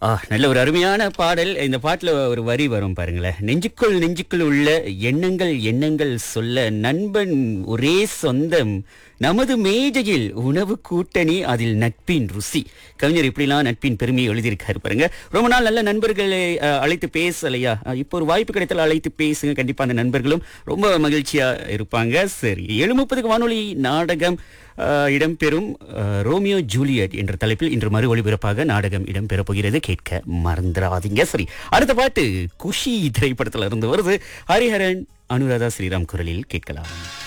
ஆ நல்ல ஒரு அருமையான பாடல் இந்த பாட்டுல ஒரு வரி வரும் பாருங்களேன் நெஞ்சுக்குள் நெஞ்சுக்குள் உள்ள எண்ணங்கள் எண்ணங்கள் சொல்ல நண்பன் ஒரே சொந்தம் நமது மேஜையில் உணவு கூட்டணி அதில் நட்பின் ருசி கவிஞர் இப்படிலாம் நட்பின் பெருமையை எழுதியிருக்காரு பாருங்க ரொம்ப நாள் நல்ல நண்பர்களை அ, அழைத்து பேசலையா அ, இப்போ ஒரு வாய்ப்பு கிடைத்தால் அழைத்து பேசுங்க கண்டிப்பா அந்த நண்பர்களும் ரொம்ப மகிழ்ச்சியா இருப்பாங்க சரி ஏழு முப்பதுக்கு வானொலி நாடகம் அ, இடம்பெறும் அ, ரோமியோ ஜூலியட் என்ற தலைப்பில் இன்று மறு ஒளிபரப்பாக நாடகம் இடம்பெறப் போகிறது கேட்க மறந்துடாதீங்க சரி அடுத்த பாட்டு குஷி திரைப்படத்துல இருந்து வருது ஹரிஹரன் அனுராதா ஸ்ரீராம் குரலில் கேட்கலாம்